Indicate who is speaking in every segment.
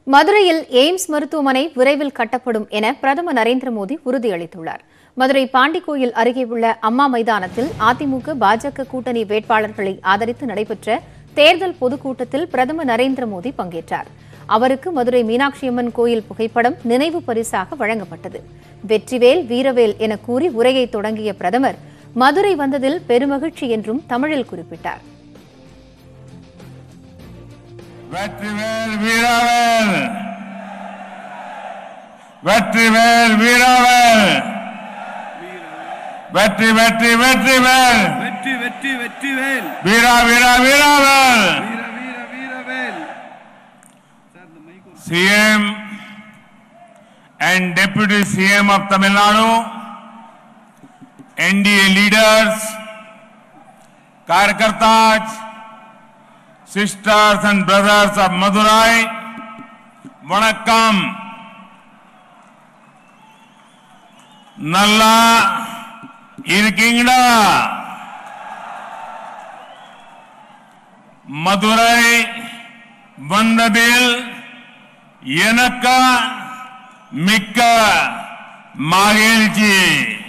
Speaker 1: மதுரையில் எய்ம்ஸ் மருத்துவமனை விரைவில் கட்டப்படும் என பிரதமர் நரேந்திர மோடி உறுதியளித்துள்ளார் மதுரை பாண்டிக்கோயில் அருகே உள்ள அம்மா மைதானத்தில் அதிமுக பாஜக கூட்டணி வேட்பாளர்களை ஆதரித்து நடைபெற்ற தேர்தல் பொதுக்கூட்டத்தில் பிரதமர் நரேந்திர மோடி பங்கேற்றார் அவருக்கு மதுரை மீனாட்சியம்மன் கோயில் புகைப்படம் நினைவு பரிசாக வழங்கப்பட்டது வெற்றிவேல் வீரவேல் என கூறி உரையை தொடங்கிய பிரதமர் மதுரை வந்ததில் பெருமகிழ்ச்சி என்றும் தமிழில் குறிப்பிட்டார்
Speaker 2: வெற்றிவேல் வீரவேல் வெற்றிவேல் வீரவேல் வெற்றி வெற்றி வெற்றிவேல்
Speaker 3: வெற்றி வெற்றி வெற்றி வேல்
Speaker 2: வீரா வீரா வீரவேல்
Speaker 3: வீர வீர வீரவேல்
Speaker 2: CM and Deputy CM of Tamil Nadu, NDA leaders, Karyakartas, sisters and brothers of Madurai, வணக்கம் நல்லா இருக்கீங்களா மதுரை வந்ததில் எனக்கு மிக்க மகிழ்ச்சி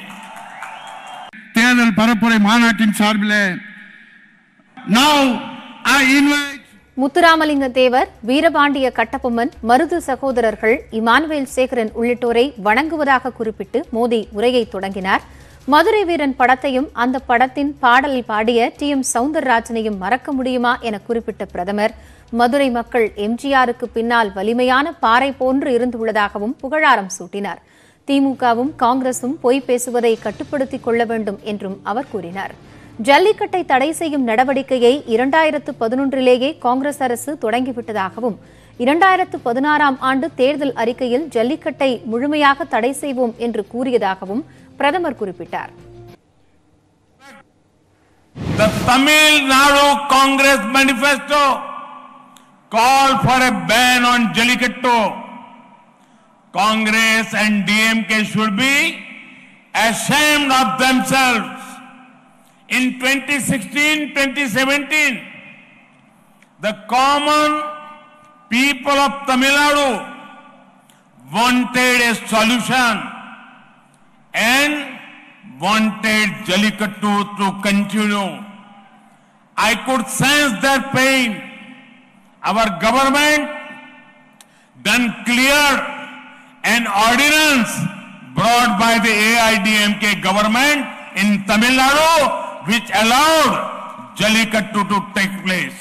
Speaker 3: தேர்தல் பரப்புரை மாநாட்டின் சார்பில் now I invite
Speaker 1: முத்துராமலிங்க தேவர் வீரபாண்டிய கட்டபொம்மன் மருது சகோதரர்கள் இமானுவேல் சேகரன் உள்ளிட்டோரை வணங்குவதாக குறிப்பிட்டு மோடி உரையை தொடங்கினார் மதுரை வீரன் படத்தையும் அந்த படத்தின் பாடலை பாடிய டி எம் சவுந்தரராஜனையும் மறக்க முடியுமா என குறிப்பிட்ட பிரதமர் மதுரை மக்கள் எம்ஜிஆருக்கு பின்னால் வலிமையான பாறை போன்று இருந்துள்ளதாகவும் புகழாரம் சூட்டினார் திமுகவும் காங்கிரசும் பொய் பேசுவதை கட்டுப்படுத்திக் கொள்ள வேண்டும் என்றும் அவர் கூறினார் ஜல்லிக்கட்டை தடை செய்யும் நடவடிக்கையை இரண்டாயிரத்து பதினொன்றிலேயே காங்கிரஸ் அரசு தொடங்கிவிட்டதாகவும் இரண்டாயிரத்து பதினாறாம் ஆண்டு தேர்தல் அறிக்கையில் ஜல்லிக்கட்டை முழுமையாக தடை செய்வோம் என்று கூறியதாகவும் பிரதமர் குறிப்பிட்டார்
Speaker 2: The Tamil Nadu Congress manifesto called for a ban on Jallikattu. Congress and DMK should be ashamed of themselves. In 2016-2017, the common people of Tamil Nadu wanted a solution and wanted Jallikattu to continue. I could sense their pain. Our government then cleared an ordinance brought by the AIDMK government in Tamil Nadu which allowed Jallikattu to take place.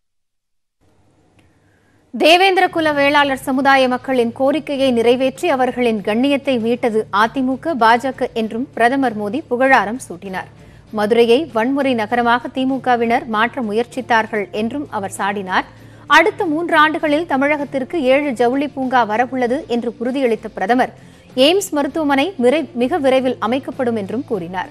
Speaker 1: Devendra குல வேளாளர் சமுதாய மக்களின் கோரிக்கையை நிறைவேற்றி அவர்களின் கண்ணியத்தை மீட்டது அதிமுக பாஜக என்றும் பிரதமர் மோடி புகழாரம் சூட்டினார் மதுரையை வன்முறை நகரமாக திமுகவினர் மாற்ற முயற்சித்தார்கள் என்றும் அவர் சாடினார் அடுத்த மூன்று ஆண்டுகளில் தமிழகத்திற்கு ஏழு ஜவுளி பூங்கா வரவுள்ளது என்று உறுதியளித்த பிரதமர் எய்ம்ஸ் மருத்துவமனை மிரை- மிக விரைவில் அமைக்கப்படும் என்றும் கூறினார்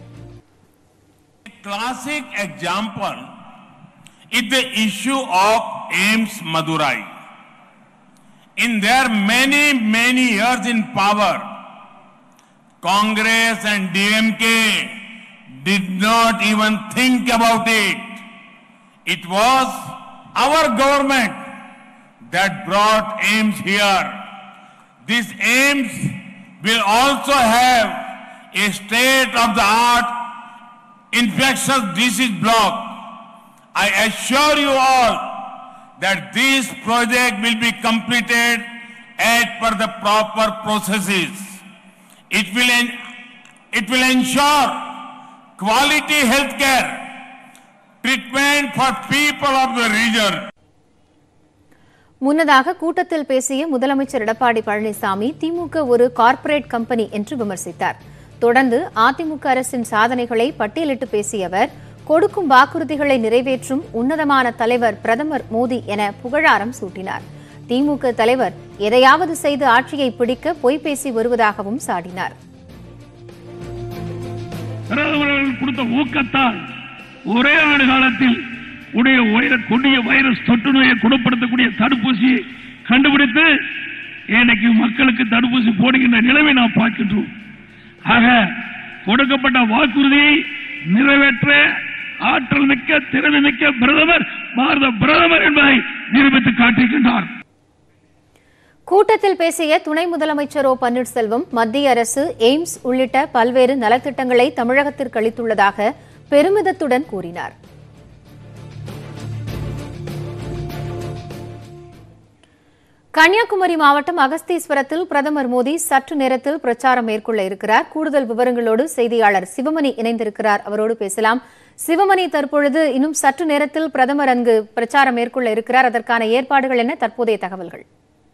Speaker 2: classic example is the issue of AIMS Madurai. In their many, many years in power, Congress and DMK did not even think about it. It was our government that brought AIMS here. This AIMS will also have a state-of-the-art infectious disease block. I assure you all that this project will be completed as per the proper processes. It will, en- it will ensure quality health care, treatment for people of the region.
Speaker 1: முன்னதாக கூட்டத்தில் பேசிய முதலமைச்சர் எடப்பாடி பழனிசாமி திமுக ஒரு corporate company என்று விமர்சித்தார் தொடர்ந்து அதிமுக அரசின் சாதனைகளை பட்டியலிட்டு பேசிய அவர் கொடுக்கும் வாக்குறுதிகளை நிறைவேற்றும் உன்னதமான தலைவர் பிரதமர் மோடி என புகழாரம் சூட்டினார் திமுக தலைவர் எதையாவது செய்து ஆட்சியை பிடிக்க பொய் பேசி வருவதாகவும் சாடினார்
Speaker 4: பிரதமர்கள் கொடுத்த ஊக்கத்தால் ஒரே ஆண்டு காலத்தில் உடைய உயர கொடிய வைரஸ் தொற்று நோயை குணப்படுத்தக்கூடிய தடுப்பூசியை கண்டுபிடித்து இன்னைக்கு மக்களுக்கு தடுப்பூசி போடுகின்ற நிலைமை நாம் பார்க்கின்றோம் ஆக கொடுக்கப்பட்ட வாக்குறுதியை நிறைவேற்ற ஆற்றல் மிக்க திறமை மிக்க பிரதமர் பாரத பிரதமர் என்பதை நிரூபித்து காட்டுகின்றார்
Speaker 1: கூட்டத்தில் பேசிய துணை முதலமைச்சர் ஓ பன்னீர்செல்வம் மத்திய அரசு எய்ம்ஸ் உள்ளிட்ட பல்வேறு நலத்திட்டங்களை தமிழகத்திற்கு அளித்துள்ளதாக பெருமிதத்துடன் கூறினார் கன்னியாகுமரி மாவட்டம் அகஸ்தீஸ்வரத்தில் பிரதமர் மோடி சற்று நேரத்தில் பிரச்சாரம் மேற்கொள்ள இருக்கிறார் கூடுதல் விவரங்களோடு செய்தியாளர் சிவமணி இணைந்திருக்கிறார் அவரோடு பேசலாம் சிவமணி தற்பொழுது இன்னும் சற்று நேரத்தில் பிரதமர் அங்கு பிரச்சாரம் மேற்கொள்ள இருக்கிறார் அதற்கான ஏற்பாடுகள் என்ன தற்போதைய தகவல்கள்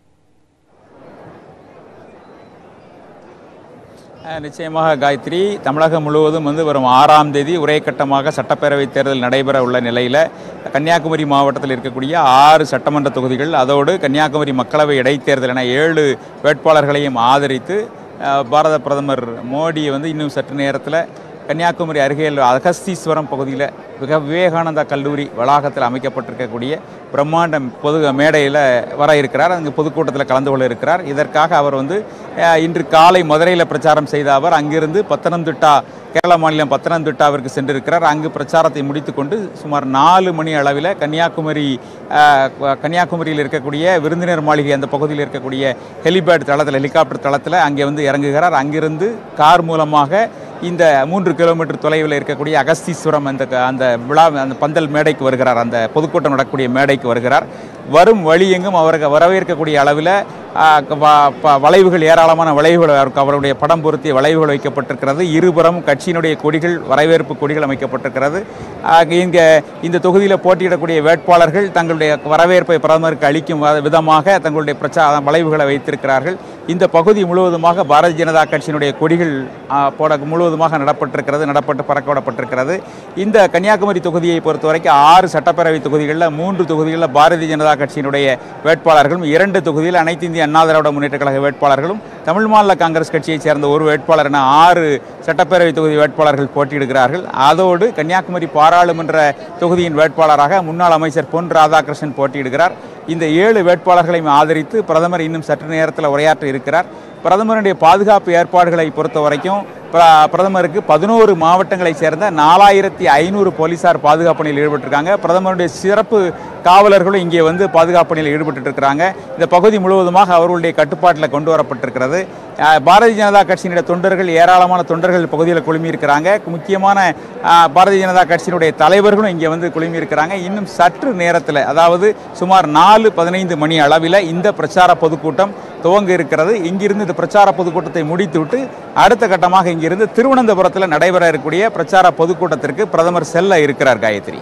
Speaker 5: அஹ் நிச்சயமாக காயத்ரி தமிழகம் முழுவதும் வந்து வரும் ஆறாம் தேதி ஒரே கட்டமாக சட்டப்பேரவைத் தேர்தல் நடைபெற உள்ள நிலையில் கன்னியாகுமரி மாவட்டத்தில் இருக்கக்கூடிய ஆறு சட்டமன்ற தொகுதிகள் அதோடு கன்னியாகுமரி மக்களவை இடைத்தேர்தல் என ஏழு வேட்பாளர்களையும் ஆதரித்து அஹ், பாரத பிரதமர் மோடி வந்து இன்னும் சற்று நேரத்தில் கன்னியாகுமரி அருகே உள்ள அகஸ்தீஸ்வரம் பகுதியில் மிக விவேகானந்தா கல்லூரி வளாகத்தில் அமைக்கப்பட்டிருக்கக்கூடிய பிரம்மாண்ட பொது மேடையில் வர இருக்கிறார் அங்கு பொதுக்கூட்டத்தில் கலந்து கொள்ள இருக்கிறார் இதற்காக அவர் வந்து அஹ், இன்று காலை மதுரையில் பிரச்சாரம் செய்த அவர் அங்கிருந்து பத்தனம்திட்டா கேரள மாநிலம் பத்தனம்திட்டாவிற்கு சென்றிருக்கிறார் அங்கு பிரச்சாரத்தை முடித்துக்கொண்டு சுமார் நாலு மணி அளவில் கன்னியாகுமரி அஹ், கன்னியாகுமரியில் இருக்கக்கூடிய விருந்தினர் மாளிகை அந்த பகுதியில் இருக்கக்கூடிய ஹெலிபேட் தளத்தில் ஹெலிகாப்டர் தளத்தில் அங்கே வந்து இறங்குகிறார் அங்கிருந்து கார் மூலமாக இந்த மூன்று கிலோமீட்டர் தொலைவில் இருக்கக்கூடிய அகஸ்தீஸ்வரம் அந்த அந்த விழா அந்த பந்தல் மேடைக்கு வருகிறார் அந்த பொதுக்கூட்டம் நடக்கக்கூடிய மேடைக்கு வருகிறார் வரும் வழியெங்கும் அவருக்கு வரவேற்கக்கூடிய அளவில் ஆ, வ- ப- வளைவுகள் ஏராளமான வளைவுகள் அவருக்கு அவருடைய படம் பொருத்திய வளைவுகள் வைக்கப்பட்டிருக்கிறது இருபுறம் கட்சியினுடைய கொடிகள் வரவேற்பு கொடிகள் அமைக்கப்பட்டிருக்கிறது ஆக இங்கே இந்த தொகுதியில் போட்டியிடக்கூடிய வேட்பாளர்கள் தங்களுடைய வரவேற்பை பிரதமருக்கு அளிக்கும் வ- விதமாக தங்களுடைய பிரச்சார வளைவுகளை வைத்திருக்கிறார்கள் இந்த பகுதி முழுவதுமாக பாரதிய ஜனதா கட்சியினுடைய கொடிகள் ஆ, போட முழுவதுமாக நடப்பட்டிருக்கிறது நடப்பட்டு பறக்க விடப்பட்டிருக்கிறது இந்த கன்னியாகுமரி தொகுதியை பொறுத்தவரைக்கும் ஆறு சட்டப்பேரவை தொகுதிகளில் மூன்று தொகுதிகளில் பாரதிய ஜனதா கட்சியினுடைய வேட்பாளர்களும் இரண்டு தொகுதியில் அனைத்து இந்திய அண்ணா திராவிட முன்னேற்ற கழக வேட்பாளர்களும் தமிழ் மாநில காங்கிரஸ் கட்சியைச் சேர்ந்த ஒரு வேட்பாளர் என ஆறு சட்டப்பேரவை தொகுதி வேட்பாளர்கள் போட்டியிடுகிறார்கள் அதோடு கன்னியாகுமரி பாராளுமன்ற தொகுதியின் வேட்பாளராக முன்னாள் அமைச்சர் பொன் ராதாகிருஷ்ணன் போட்டியிடுகிறார் இந்த ஏழு வேட்பாளர்களையும் ஆதரித்து பிரதமர் இன்னும் சற்று நேரத்தில் உரையாற்ற இருக்கிறார் பிரதமருடைய பாதுகாப்பு ஏற்பாடுகளை பொறுத்த வரைக்கும் பிர- பிரதமருக்கு பதினோரு மாவட்டங்களைச் சேர்ந்த நாலாயிரத்தி ஐநூறு போலீசார் பாதுகாப்பு பணியில் ஈடுபட்டிருக்காங்க பிரதமருடைய சிறப்பு காவலர்களும் இங்கே வந்து பாதுகாப்பு பணியில் ஈடுபட்டு இருக்கிறாங்க இந்த பகுதி முழுவதுமாக அவர்களுடைய கட்டுப்பாட்டில் கொண்டு வரப்பட்டிருக்கிறது அஹ், பாரதிய ஜனதா கட்சியினுடைய தொண்டர்கள் ஏராளமான தொண்டர்கள் பகுதியில் குழுமி இருக்கிறாங்க முக்கியமான அஹ், பாரதிய ஜனதா கட்சியினுடைய தலைவர்களும் இங்கே வந்து குழுமி இருக்கிறாங்க இன்னும் சற்று நேரத்தில் அதாவது சுமார் நாலு பதினைந்து மணி அளவில் இந்த பிரச்சார பொதுக்கூட்டம் துவங்க இருக்கிறது இங்கிருந்து இந்த பிரச்சார பொதுக்கூட்டத்தை முடித்துவிட்டு அடுத்த கட்டமாக இங்கிருந்து திருவனந்தபுரத்தில் நடைபெற இருக்கக்கூடிய பிரச்சார பொதுக்கூட்டத்திற்கு பிரதமர் செல்ல இருக்கிறார் காயத்ரி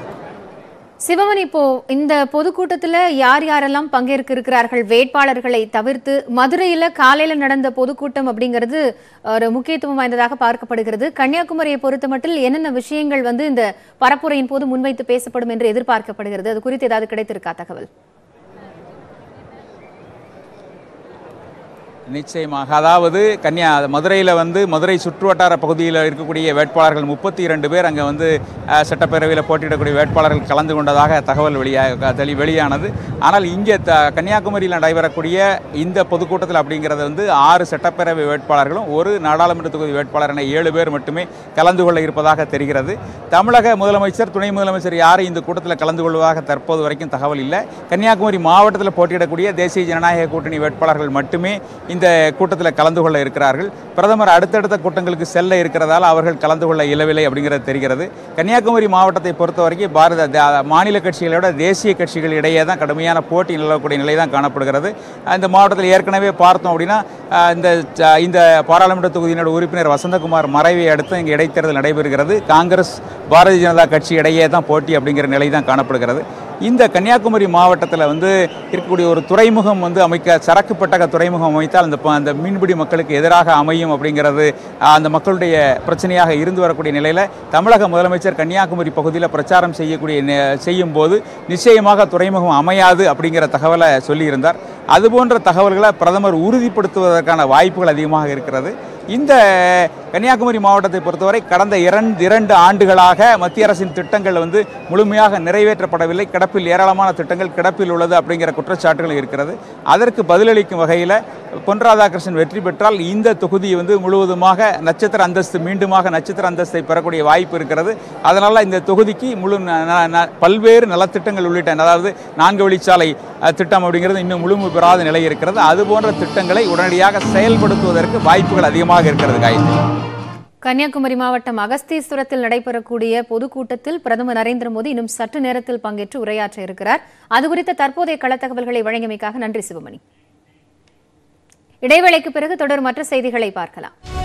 Speaker 1: சிவமணி இப்போ இந்த பொதுக்கூட்டத்துல யார் யாரெல்லாம் பங்கேற்க இருக்கிறார்கள் வேட்பாளர்களை தவிர்த்து மதுரையில காலையில நடந்த பொதுக்கூட்டம் அப்படிங்கிறது ஒரு முக்கியத்துவம் வாய்ந்ததாக பார்க்கப்படுகிறது கன்னியாகுமரியை பொறுத்தமட்டில் என்னென்ன விஷயங்கள் வந்து இந்த பரப்புரையின் போது முன்வைத்து பேசப்படும் என்று எதிர்பார்க்கப்படுகிறது அது குறித்து ஏதாவது கிடைத்திருக்கா தகவல்
Speaker 5: நிச்சயமாக அதாவது கன்னியா மதுரையில் வந்து மதுரை சுற்றுவட்டார பகுதியில் இருக்கக்கூடிய வேட்பாளர்கள் முப்பத்தி இரண்டு பேர் அங்கே வந்து அஹ், சட்டப்பேரவையில் போட்டியிடக்கூடிய வேட்பாளர்கள் கலந்து கொண்டதாக தகவல் வெளியாக தெளி வெளியானது ஆனால் இங்கே த கன்னியாகுமரியில் நடைபெறக்கூடிய இந்த பொதுக்கூட்டத்தில் அப்படிங்கிறது வந்து ஆறு சட்டப்பேரவை வேட்பாளர்களும் ஒரு நாடாளுமன்ற தொகுதி வேட்பாளர் என ஏழு பேர் மட்டுமே கலந்து கொள்ள இருப்பதாக தெரிகிறது தமிழக முதலமைச்சர் துணை முதலமைச்சர் யாரும் இந்த கூட்டத்தில் கலந்து கொள்வதாக தற்போது வரைக்கும் தகவல் இல்லை கன்னியாகுமரி மாவட்டத்தில் போட்டியிடக்கூடிய தேசிய ஜனநாயக கூட்டணி வேட்பாளர்கள் மட்டுமே இந்த கூட்டத்தில் கலந்து கொள்ள இருக்கிறார்கள் பிரதமர் அடுத்தடுத்த கூட்டங்களுக்கு செல்ல இருக்கிறதால் அவர்கள் கலந்து கொள்ள இயலவில்லை அப்படிங்கிறது தெரிகிறது கன்னியாகுமரி மாவட்டத்தை பொறுத்த வரைக்கும் பாரத த- மாநில கட்சிகளோட தேசிய கட்சிகள் இடையே தான் கடுமையான போட்டி நிலவக்கூடிய நிலை தான் காணப்படுகிறது இந்த மாவட்டத்தில் ஏற்கனவே பார்த்தோம் அப்படின்னா அஹ், இந்த ச- இந்த பாராளுமன்ற தொகுதியினோட உறுப்பினர் வசந்தகுமார் மறைவை அடுத்து இங்கே இடைத்தேர்தல் நடைபெறுகிறது காங்கிரஸ் பாரதிய ஜனதா கட்சி இடையே தான் போட்டி அப்படிங்கிற நிலை தான் காணப்படுகிறது இந்த கன்னியாகுமரி மாவட்டத்தில் வந்து இருக்கக்கூடிய ஒரு துறைமுகம் வந்து அமைக்க சரக்கு பெட்டக துறைமுகம் அமைத்தால் அந்த ப- அந்த மீன்பிடி மக்களுக்கு எதிராக அமையும் அப்படிங்கிறது ஆஹ், அந்த மக்களுடைய பிரச்சனையாக இருந்து வரக்கூடிய நிலையில் தமிழக முதலமைச்சர் கன்னியாகுமரி பகுதியில் பிரச்சாரம் செய்யக்கூடிய நே- செய்யும் போது நிச்சயமாக துறைமுகம் அமையாது அப்படிங்கிற தகவலை சொல்லியிருந்தார் அதுபோன்ற தகவல்களை பிரதமர் உறுதிப்படுத்துவதற்கான வாய்ப்புகள் அதிகமாக இருக்கிறது இந்த கன்னியாகுமரி மாவட்டத்தை பொறுத்தவரை கடந்த இரண்டு இரண்டு ஆண்டுகளாக மத்திய அரசின் திட்டங்கள் வந்து முழுமையாக நிறைவேற்றப்படவில்லை கிடப்பில் ஏராளமான திட்டங்கள் கிடப்பில் உள்ளது அப்படிங்கிற குற்றச்சாட்டுகள் இருக்கிறது அதற்கு பதிலளிக்கும் வகையில் பொன் ராதாகிருஷ்ணன் வெற்றி பெற்றால் இந்த தொகுதி வந்து முழுவதுமாக நட்சத்திர அந்தஸ்து மீண்டுமாக நட்சத்திர அந்தஸ்தை பெறக்கூடிய வாய்ப்பு இருக்கிறது அதனால் இந்த தொகுதிக்கு முழு ந- ந- ந- பல்வேறு நலத்திட்டங்கள் உள்ளிட்ட அதாவது நான்கு வழிச்சாலை அஹ், திட்டம் அப்படிங்கிறது இன்னும் முழுமை பெறாத நிலை இருக்கிறது அது போன்ற திட்டங்களை உடனடியாக செயல்படுத்துவதற்கு வாய்ப்புகள் அதிகமாக இருக்கிறது காயத்ரி
Speaker 1: கன்னியாகுமரி மாவட்டம் அகஸ்தீஸ்வரத்தில் நடைபெறக்கூடிய பொதுக்கூட்டத்தில் பிரதமர் நரேந்திர மோடி இன்னும் சற்று நேரத்தில் பங்கேற்று உரையாற்ற இருக்கிறார் அது குறித்த தற்போதைய களத்தகவல்களை வழங்கியமைக்காக நன்றி சிவமணி இடைவேளைக்கு பிறகு தொடரும் மற்ற செய்திகளை பார்க்கலாம்